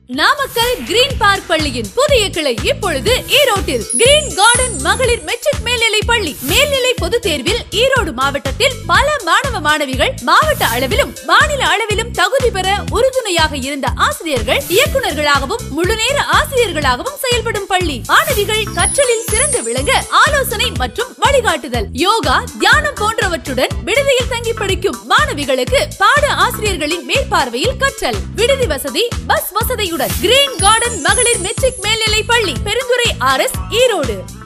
Namakkal green park பள்ளியின் புதிய கிளை இப்பொழுது ஈரோட்டில் கிரீன் கார்டன் மகளிர் மெட்ரிக் மேல்நிலை பள்ளி மேல்நிலை பொதுத் தேர்வில் ஈரோடு மாவட்டத்தில் பல மாணவ மாணவிகள் மாவட்ட அளவிலும் மாநில அளவிலும் தகுதி பெற உறுதுணையாக இருந்த ஆசிரியர்கள் இயக்குநர்களாகவும் முழுநேர ஆசிரியர்களாகவும் செயல்படும் பள்ளி மாணவிகள் கற்றலில் சிறந்து விளங்க ஆலோசனை மற்றும் வழிகாட்டுதல் யோகா தியானம் போன்றவற்றுடன் விடுதியில் தங்கி படிக்கும் மாணவிகளுக்கு பாட ஆசிரியர்களின் மேற்பார்வையில் கற்றல் விடுதி வசதி பஸ் வசதியுடன் கிரீன் கார்டன் மகளிர் மெட்ரிக் மேல்நிலை பள்ளி பெருந்துறை ஆர் எஸ் ஈரோடு